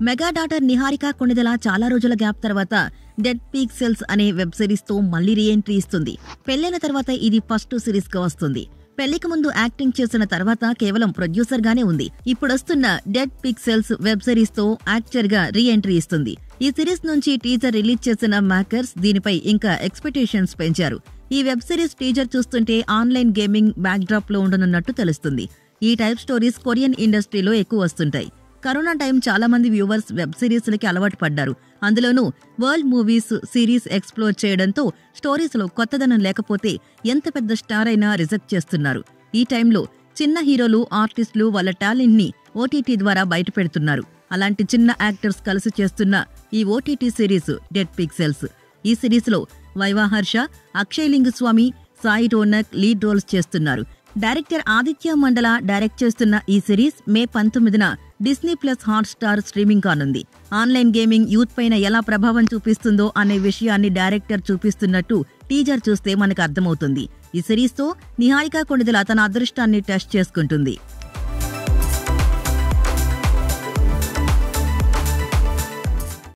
mega daughter Niharika Konidela చాలా రోజుల gap తర్వాత డెడ్ పీక్సెల్స్ అనే వెబ్ సిరీస్ తో మళ్లీ రీఎంట్రీ ఇస్తుంది పెళ్లైన తర్వాత ఇది ఫస్ట్ సిరీస్ గా వస్తుంది పెళ్లికి ముందు యాక్టింగ్ చేసిన తర్వాత కేవలం ప్రొడ్యూసర్ గానే ఉంది ఇప్పుడొస్తున్న డెడ్ పిక్సెల్స్ వెబ్ సిరీస్ తో యాక్టర్ గా రీఎంట్రీ ఇస్తుంది ఈ సిరీస్ నుంచి టీజర్ రిలీజ్ చేసిన మేకర్స్ దీనిపై ఇంకా ఎక్స్పెక్టేషన్స్ పెంచారు ఈ వెబ్ సిరీస్ టీజర్ చూస్తుంటే ఆన్లైన్ గేమింగ్ బ్యాక్ డ్రాప్ లో ఉండనున్నట్టు తెలుస్తుంది ఈ టైప్ స్టోరీస్ కొరియన్ ఇండస్ట్రీలో ఎక్కువ వస్తుంటాయి కరోనా టైం చాలా మంది వ్యూవర్స్ వెబ్ సిరీస్లకి అలవాటు పడ్డారు అందులోనూ వరల్డ్ మూవీస్ సిరీస్ ఎక్స్ప్లోర్ చేయడంతో స్టోరీస్లో కొత్తదనం లేకపోతే ఎంత పెద్ద స్టార్ అయినా రిజెక్ట్ చేస్తున్నారు ఈ టైంలో చిన్న హీరోలు ఆర్టిస్టులు వాళ్ళ టాలెంట్ ని ఓటీటీ ద్వారా బయటపెడుతున్నారు అలాంటి చిన్న యాక్టర్స్ కలిసి చేస్తున్న ఈ ఓటీటీ సిరీస్ డెడ్ పిక్సెల్స్ ఈ సిరీస్ లో వైవాహర్ష అక్షయ్ లింగస్వామి సాయి రోనక్ లీడ్ రోల్స్ చేస్తున్నారు డైరెక్టర్ ఆదిత్య మండల డైరెక్ట్ చేస్తున్న ఈ సిరీస్ మే పంతొమ్మిదిన Disney plus hot star streaming కానుంది ఆన్లైన్ గేమింగ్ యూత్ పైన ఎలా ప్రభావం చూపిస్తుందో అనే విషయాన్ని డైరెక్టర్ చూపిస్తున్నట్టు టీజర్ చూస్తే మనకు అర్థమవుతుంది ఈ సిరీస్తో నిహారిక కొణిదెల తన అదృష్టాన్ని టెస్ట్ చేసుకుంటుంది